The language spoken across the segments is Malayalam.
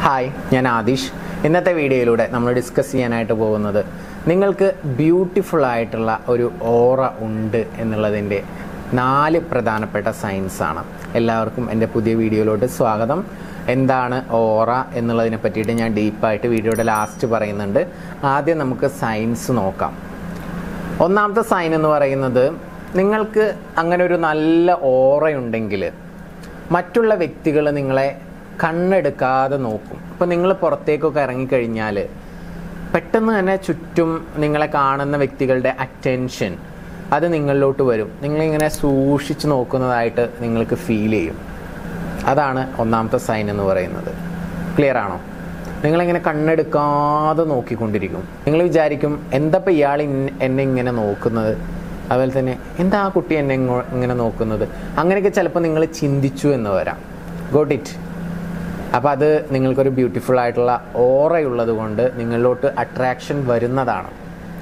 ഹായ് ഞാൻ ആദിഷ് ഇന്നത്തെ വീഡിയോയിലൂടെ നമ്മൾ ഡിസ്കസ് ചെയ്യാനായിട്ട് പോകുന്നത് നിങ്ങൾക്ക് ബ്യൂട്ടിഫുൾ ആയിട്ടുള്ള ഒരു ഓറ ഉണ്ട് എന്നുള്ളതിൻ്റെ നാല് പ്രധാനപ്പെട്ട സയൻസ് ആണ് എല്ലാവർക്കും എൻ്റെ പുതിയ വീഡിയോയിലോട്ട് സ്വാഗതം എന്താണ് ഓറ എന്നുള്ളതിനെ പറ്റിയിട്ട് ഞാൻ ഡീപ്പായിട്ട് വീഡിയോയുടെ ലാസ്റ്റ് പറയുന്നുണ്ട് ആദ്യം നമുക്ക് സയൻസ് നോക്കാം ഒന്നാമത്തെ സൈൻ എന്ന് പറയുന്നത് നിങ്ങൾക്ക് അങ്ങനെ ഒരു നല്ല ഓറയുണ്ടെങ്കിൽ മറ്റുള്ള വ്യക്തികൾ നിങ്ങളെ കണ്ണെടുക്കാതെ നോക്കും ഇപ്പം നിങ്ങൾ പുറത്തേക്കൊക്കെ ഇറങ്ങിക്കഴിഞ്ഞാൽ പെട്ടെന്ന് തന്നെ ചുറ്റും നിങ്ങളെ കാണുന്ന വ്യക്തികളുടെ അറ്റൻഷൻ അത് നിങ്ങളിലോട്ട് വരും നിങ്ങളിങ്ങനെ സൂക്ഷിച്ച് നോക്കുന്നതായിട്ട് നിങ്ങൾക്ക് ഫീൽ ചെയ്യും അതാണ് ഒന്നാമത്തെ സൈൻ എന്ന് പറയുന്നത് ക്ലിയർ ആണോ നിങ്ങളിങ്ങനെ കണ്ണെടുക്കാതെ നോക്കിക്കൊണ്ടിരിക്കും നിങ്ങൾ വിചാരിക്കും എന്തപ്പോൾ ഇയാൾ ഇന്ന- എന്നെ ഇങ്ങനെ നോക്കുന്നത് അതുപോലെ തന്നെ എന്താ ആ കുട്ടി എന്നെ ഇങ്ങോ- ഇങ്ങനെ നോക്കുന്നത് അങ്ങനെയൊക്കെ ചിലപ്പോൾ നിങ്ങൾ ചിന്തിച്ചു എന്ന് വരാം ഗോട്ട് ഇറ്റ് അപ്പോൾ അത് നിങ്ങൾക്കൊരു ബ്യൂട്ടിഫുൾ ആയിട്ടുള്ള ഓറയുള്ളത് കൊണ്ട് നിങ്ങളിലോട്ട് അട്രാക്ഷൻ വരുന്നതാണ്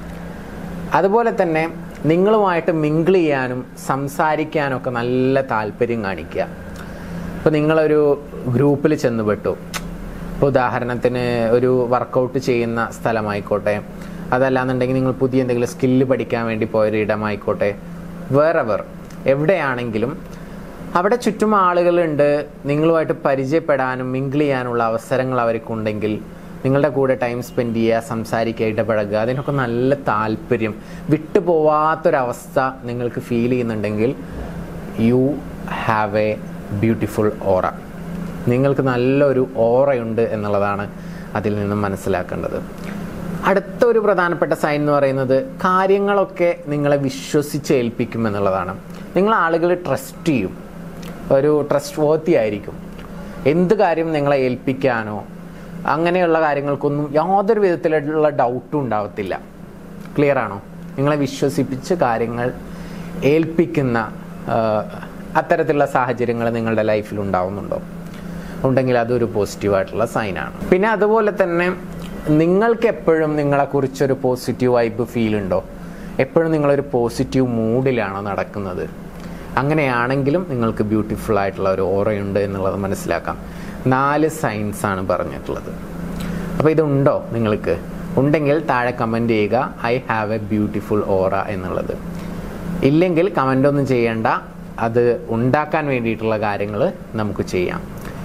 അതുപോലെ തന്നെ നിങ്ങളുമായിട്ട് മിങ്കിൾ ചെയ്യാനും സംസാരിക്കാനും ഒക്കെ നല്ല താല്പര്യം കാണിക്കുക ഇപ്പോൾ നിങ്ങളൊരു ഗ്രൂപ്പിൽ ചെന്നുപെട്ടു ഇപ്പോൾ ഉദാഹരണത്തിന് ഒരു വർക്കൗട്ട് ചെയ്യുന്ന സ്ഥലമായിക്കോട്ടെ അതല്ലാന്നുണ്ടെങ്കിൽ നിങ്ങൾ പുതിയ എന്തെങ്കിലും സ്കില്ല് പഠിക്കാൻ വേണ്ടി പോയൊരു ഇടമായിക്കോട്ടെ വേറെവർ എവിടെയാണെങ്കിലും അവിടെ ചുറ്റും ആളുകളുണ്ട് നിങ്ങളുമായിട്ട് പരിചയപ്പെടാനും മിങ്കിൾ ചെയ്യാനുള്ള അവസരങ്ങൾ അവർക്കുണ്ടെങ്കിൽ നിങ്ങളുടെ കൂടെ ടൈം സ്പെൻഡ് ചെയ്യുക സംസാരിക്കുക ഇടപഴകുക അതിനൊക്കെ നല്ല താല്പര്യം വിട്ടുപോവാത്തൊരവസ്ഥ നിങ്ങൾക്ക് ഫീൽ ചെയ്യുന്നുണ്ടെങ്കിൽ you have a beautiful aura നിങ്ങൾക്ക് നല്ലൊരു ഓറയുണ്ട് എന്നുള്ളതാണ് അതിൽ നിന്നും മനസ്സിലാക്കേണ്ടത് അടുത്ത ഒരു പ്രധാനപ്പെട്ട സൈൻ എന്ന് പറയുന്നത് കാര്യങ്ങളൊക്കെ നിങ്ങളെ വിശ്വസിച്ച് ഏൽപ്പിക്കും എന്നുള്ളതാണ് നിങ്ങൾ ആളുകൾ ട്രസ്റ്റ് ചെയ്യും ഒരു ട്രസ്റ്റ് വർത്തി ആയിരിക്കും എന്ത് കാര്യം നിങ്ങളെ ഏൽപ്പിക്കാനോ അങ്ങനെയുള്ള കാര്യങ്ങൾക്കൊന്നും യാതൊരു വിധത്തിലുള്ള ഡൗട്ടും ഉണ്ടാവത്തില്ല ക്ലിയർ ആണോ നിങ്ങളെ വിശ്വസിപ്പിച്ച് കാര്യങ്ങൾ ഏൽപ്പിക്കുന്ന ആ, അത്തരത്തിലുള്ള സാഹചര്യങ്ങൾ നിങ്ങളുടെ ലൈഫിൽ ഉണ്ടാവുന്നുണ്ടോ ഉണ്ടെങ്കിൽ അതൊരു പോസിറ്റീവായിട്ടുള്ള സൈനാണ് പിന്നെ അതുപോലെ തന്നെ നിങ്ങൾക്ക് എപ്പോഴും നിങ്ങളെക്കുറിച്ചൊരു പോസിറ്റീവ് വൈബ് ഫീൽ ഉണ്ടോ എപ്പോഴും നിങ്ങളൊരു പോസിറ്റീവ് മൂഡിലാണോ നടക്കുന്നത് അങ്ങനെയാണെങ്കിലും നിങ്ങൾക്ക് ബ്യൂട്ടിഫുൾ ആയിട്ടുള്ള ഒരു ഓറയുണ്ട് എന്നുള്ളത് മനസ്സിലാക്കാം നാല് സയൻസ് ആണ് പറഞ്ഞിട്ടുള്ളത് അപ്പോൾ ഇതുണ്ടോ നിങ്ങൾക്ക് ഉണ്ടെങ്കിൽ താഴെ കമൻറ്റ് ചെയ്യുക I have a beautiful aura എന്നുള്ളത് ഇല്ലെങ്കിൽ കമൻ്റ് ഒന്നും ചെയ്യേണ്ട അത് ഉണ്ടാക്കാൻ വേണ്ടിയിട്ടുള്ള കാര്യങ്ങൾ നമുക്ക് ചെയ്യാം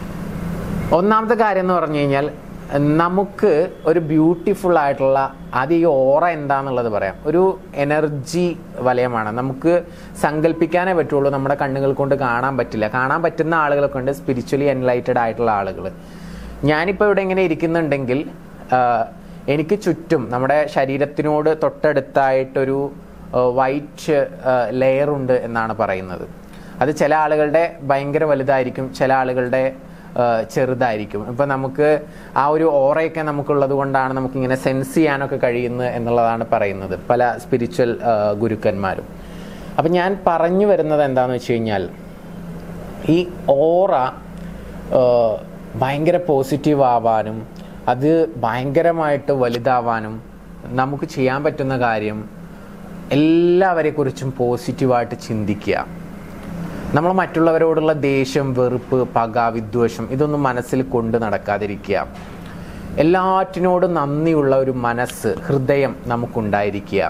ഒന്നാമത്തെ കാര്യം എന്ന് പറഞ്ഞു കഴിഞ്ഞാൽ നമുക്ക് ഒരു ബ്യൂട്ടിഫുൾ ആയിട്ടുള്ള അത് ഈ ഓറ എന്താന്നുള്ളത് പറയാം ഒരു എനർജി വലയമാണ് നമുക്ക് സങ്കല്പിക്കാനേ പറ്റുള്ളൂ നമ്മുടെ കണ്ണുകൾ കൊണ്ട് കാണാൻ പറ്റില്ല കാണാൻ പറ്റുന്ന ആളുകളൊക്കെ ഉണ്ട് സ്പിരിച്വലി എൻലൈറ്റഡ് ആയിട്ടുള്ള ആളുകൾ ഞാനിപ്പോൾ ഇവിടെ ഇങ്ങനെ ഇരിക്കുന്നുണ്ടെങ്കിൽ ആ, എനിക്ക് ചുറ്റും നമ്മുടെ ശരീരത്തിനോട് തൊട്ടടുത്തായിട്ടൊരു വൈറ്റ് ലെയർ ഉണ്ട് എന്നാണ് പറയുന്നത് അത് ചില ആളുകളുടെ ഭയങ്കര വലുതായിരിക്കും ചില ആളുകളുടെ ആ, ചെറുതായിരിക്കും ഇപ്പം നമുക്ക് ആ ഒരു ഓറയൊക്കെ നമുക്കുള്ളത് കൊണ്ടാണ് നമുക്കിങ്ങനെ സെൻസ് ചെയ്യാനൊക്കെ കഴിയുന്നത് എന്നുള്ളതാണ് പറയുന്നത് പല സ്പിരിച്വൽ ഗുരുക്കന്മാരും അപ്പം ഞാൻ പറഞ്ഞു വരുന്നത് എന്താണെന്ന് വെച്ച് കഴിഞ്ഞാൽ ഈ ഓറ ആ, ഭയങ്കര പോസിറ്റീവ് ആവാനും അത് ഭയങ്കരമായിട്ട് വലുതാവാനും നമുക്ക് ചെയ്യാൻ പറ്റുന്ന കാര്യം എല്ലാവരെക്കുറിച്ചും പോസിറ്റീവായിട്ട് ചിന്തിക്കുക നമ്മൾ മറ്റുള്ളവരോടുള്ള ദേഷ്യം വെറുപ്പ് പക വിദ്വേഷം ഇതൊന്നും മനസ്സിൽ കൊണ്ട് നടക്കാതിരിക്കുക എല്ലാറ്റിനോടും നന്ദിയുള്ള ഒരു മനസ്സ് ഹൃദയം നമുക്കുണ്ടായിരിക്കുക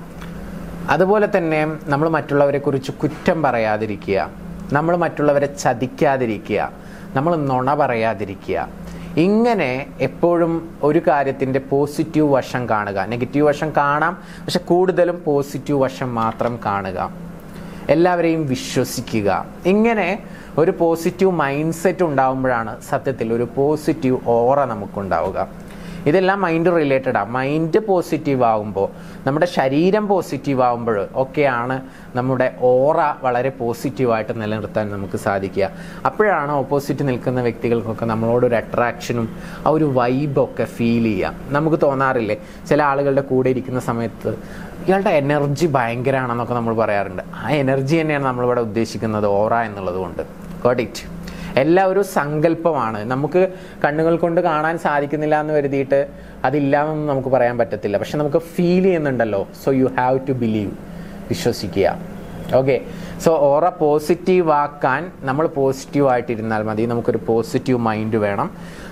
അതുപോലെ തന്നെ നമ്മൾ മറ്റുള്ളവരെ കുറിച്ച് കുറ്റം പറയാതിരിക്കുക നമ്മൾ മറ്റുള്ളവരെ ചതിക്കാതിരിക്കുക നമ്മൾ നുണ പറയാതിരിക്കുക ഇങ്ങനെ എപ്പോഴും ഒരു കാര്യത്തിൻ്റെ പോസിറ്റീവ് വശം കാണുക നെഗറ്റീവ് വശം കാണാം പക്ഷെ കൂടുതലും പോസിറ്റീവ് വശം മാത്രം കാണുക എല്ലാവരെയും വിശ്വസിക്കുക ഇങ്ങനെ ഒരു പോസിറ്റീവ് മൈൻഡ് സെറ്റ് ഉണ്ടാകുമ്പോഴാണ് സത്യത്തിൽ ഒരു പോസിറ്റീവ് ഓറ നമുക്കുണ്ടാവുക ഇതെല്ലാം മൈൻഡ് റിലേറ്റഡ് ആണ് മൈൻഡ് പോസിറ്റീവ് ആകുമ്പോൾ നമ്മുടെ ശരീരം പോസിറ്റീവ് ആകുമ്പോൾ ഒക്കെയാണ് നമ്മുടെ ഓറ വളരെ പോസിറ്റീവായിട്ട് നിലനിർത്താൻ നമുക്ക് സാധിക്കുക അപ്പോഴാണ് ഓപ്പോസിറ്റ് നിൽക്കുന്ന വ്യക്തികൾക്കൊക്കെ നമ്മളോട് ഒരു അട്രാക്ഷനും ആ ഒരു വൈബൊക്കെ ഫീൽ ചെയ്യാം നമുക്ക് തോന്നാറില്ലേ ചില ആളുകളുടെ കൂടെ ഇരിക്കുന്ന സമയത്ത് ഇയാളുടെ എനർജി ഭയങ്കരമാണെന്നൊക്കെ നമ്മൾ പറയാറുണ്ട് ആ എനർജി തന്നെയാണ് നമ്മളിവിടെ ഉദ്ദേശിക്കുന്നത് ഓറ എന്നുള്ളത് കൊണ്ട് ഗോട്ട് ഇറ്റ് എല്ലാം ഒരു സങ്കല്പമാണ് നമുക്ക് കണ്ണുകൾ കൊണ്ട് കാണാൻ സാധിക്കുന്നില്ല എന്ന് കരുതിയിട്ട് അതില്ലാന്നൊന്നും നമുക്ക് പറയാൻ പറ്റത്തില്ല പക്ഷെ നമുക്ക് ഫീൽ ചെയ്യുന്നുണ്ടല്ലോ so you have to believe വിശ്വസിക്കുക ഓക്കെ സോ ഓറ പോസിറ്റീവ് ആക്കാൻ നമ്മൾ പോസിറ്റീവ് ആയിട്ടിരുന്നാൽ മതി നമുക്കൊരു പോസിറ്റീവ് മൈൻഡ് വേണം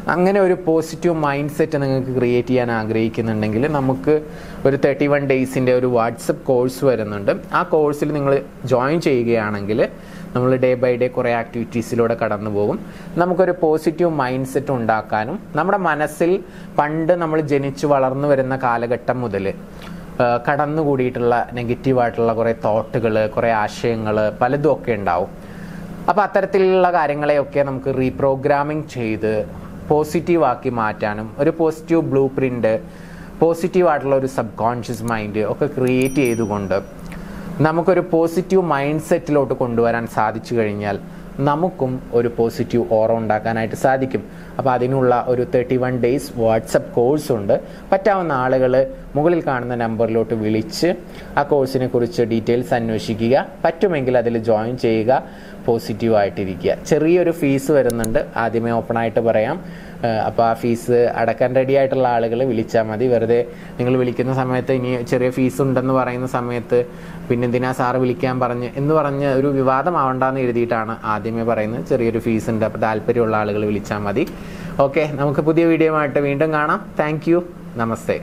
അങ്ങനെ ഒരു പോസിറ്റീവ് മൈൻഡ് സെറ്റ് നിങ്ങൾക്ക് ക്രിയേറ്റ് ചെയ്യാൻ ആഗ്രഹിക്കുന്നുണ്ടെങ്കിൽ നമുക്ക് ഒരു തേർട്ടി വൺ ഡേയ്സിൻ്റെ ഒരു വാട്സപ്പ് കോഴ്സ് വരുന്നുണ്ട് ആ കോഴ്സിൽ നിങ്ങൾ ജോയിൻ ചെയ്യുകയാണെങ്കിൽ നമ്മൾ ഡേ ബൈ ഡേ കുറേ ആക്ടിവിറ്റീസിലൂടെ കടന്നു പോകും നമുക്കൊരു പോസിറ്റീവ് മൈൻഡ് സെറ്റ് ഉണ്ടാക്കാനും നമ്മുടെ മനസ്സിൽ പണ്ട് നമ്മൾ ജനിച്ചു വളർന്നു വരുന്ന കാലഘട്ടം മുതൽ കടന്നുകൂടിയിട്ടുള്ള നെഗറ്റീവായിട്ടുള്ള കുറേ തോട്ടുകൾ കുറേ ആശയങ്ങൾ പലതും ഒക്കെ ഉണ്ടാവും അപ്പോൾ അത്തരത്തിലുള്ള കാര്യങ്ങളെയൊക്കെ നമുക്ക് റീപ്രോഗ്രാമിംഗ് ചെയ്ത് പോസിറ്റീവ് ആക്കി മാറ്റാനും ഒരു പോസിറ്റീവ് ബ്ലൂ പ്രിൻ്റ് പോസിറ്റീവ് ആയിട്ടുള്ള ഒരു സബ് കോൺഷ്യസ് മൈൻഡ് ഒക്കെ ക്രിയേറ്റ് ചെയ്തുകൊണ്ട് നമുക്കൊരു പോസിറ്റീവ് മൈൻഡ് സെറ്റിലോട്ട് കൊണ്ടുവരാൻ സാധിച്ചു കഴിഞ്ഞാൽ നമുക്കും ഒരു പോസിറ്റീവ് ഓറ ഉണ്ടാക്കാനായിട്ട് സാധിക്കും അപ്പോൾ അതിനുള്ള ഒരു thirty one days WhatsApp course ഉണ്ട് പറ്റാവുന്ന ആളുകൾ മുകളിൽ കാണുന്ന നമ്പറിലോട്ട് വിളിച്ച് ആ കോഴ്സിനെ കുറിച്ച് ഡീറ്റെയിൽസ് അന്വേഷിക്കുക പറ്റുമെങ്കിൽ അതിൽ ജോയിൻ ചെയ്യുക പോസിറ്റീവ് ആയിട്ടിരിക്കുക ചെറിയൊരു ഫീസ് വരുന്നുണ്ട് ആദ്യമേ ഓപ്പൺ ആയിട്ട് പറയാം അപ്പോൾ ആ ഫീസ് അടക്കാൻ റെഡി ആയിട്ടുള്ള ആളുകൾ വിളിച്ചാൽ മതി വെറുതെ നിങ്ങൾ വിളിക്കുന്ന സമയത്ത് ഇനി ചെറിയ ഫീസ് ഉണ്ടെന്ന് പറയുന്ന സമയത്ത് പിന്നെ എന്തിനാ സാറ് വിളിക്കാൻ പറഞ്ഞ് എന്ന് പറഞ്ഞ് ഒരു വിവാദമാവണ്ടെന്ന് എഴുതിയിട്ടാണ് ആദ്യമേ പറയുന്നത് ചെറിയൊരു ഫീസ് ഉണ്ട് അപ്പോൾ താല്പര്യമുള്ള ആളുകൾ വിളിച്ചാൽ മതി ഓക്കെ നമുക്ക് പുതിയ വീഡിയോ ആയിട്ട് വീണ്ടും കാണാം താങ്ക് നമസ്തേ